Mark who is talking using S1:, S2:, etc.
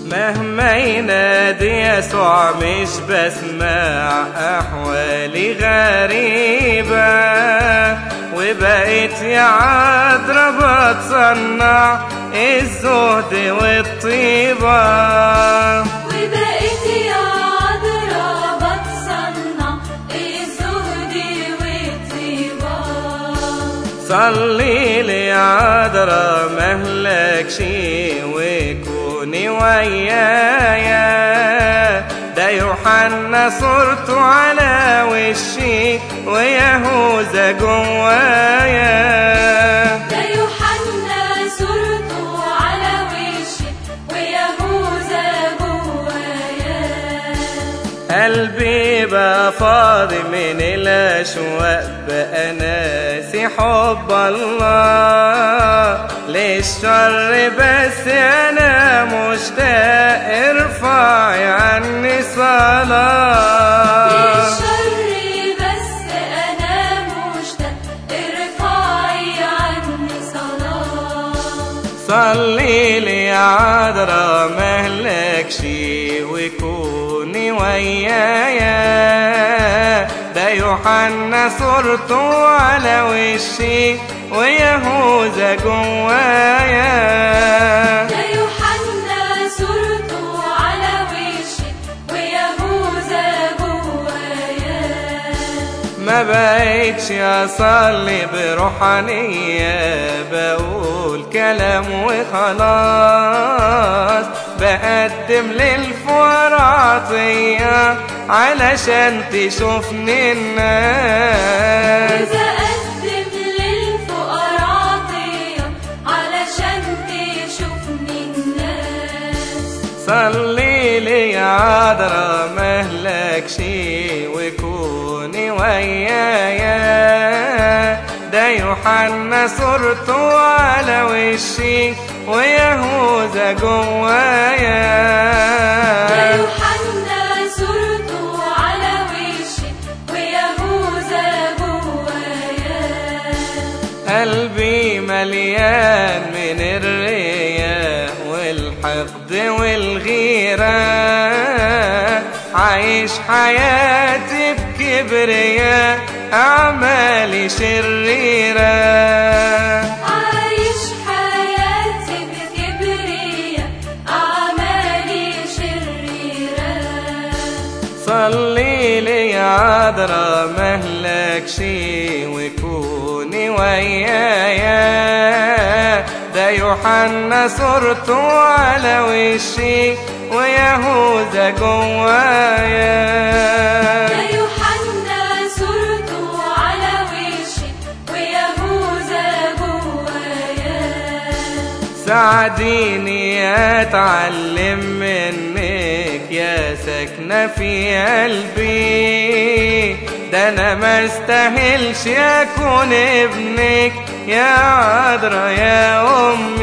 S1: مهما ينادي يسوع مش بسمع أحوالي غريبة وبقيت يا عذرا بتصنع الزهد والطيبة
S2: وبقيت يا عذرا بتصنع الزهد والطيبة
S1: صلي لي يا عذرا مهلك شي وكوني ويايا ده يوحنا صورته على وشي ويهوذا جوايا
S2: ده يوحنا صورته على وشي ويهوذا جوايا
S1: قلبي بقى فاضي من الأشواق بقى ناسي حب الله للشر بس أنا مشتاق ارفعي عني صلاة
S2: للشر بس أنا مشتاق ارفعي عني صلاة
S1: صلي لي يا عذرا مهلك شي وكوني ويايا ده يوحنا صورته على وشي ويهوذا جوايا
S2: ده يوحنا صورته على وشي ويهوذا جوايا
S1: ما بقيتش اصلي بروحانية بقول كلام وخلاص بقدم للفقراء عطية علشان تشوفني الناس
S2: بقدم للفقراء عطية علشان تشوفني الناس
S1: صلي لي يا عذرا مهلك شي وكوني ويايا ده يوحنا صورته على وشي ويهوذا
S2: ده
S1: جوايا
S2: يوحنا صورته على وشي ويهوذا جوايا
S1: قلبي مليان من الرياء والحقد والغيرة عايش حياتي بكبرياء أعمالي شريرة
S2: عايش حياتي بكبرياء أعمالي شريرة
S1: صلي لي يا عذرا مهلك شي وكوني ويايا ده يوحنا صورته على وشي ويهوذا جوايا
S2: ده يوحنا صورته على وشي ويهوذا جوايا
S1: ساعديني اتعلم منك يا ساكنة في قلبي ده انا ما استاهلش اكون ابنك يا عذرا يا امي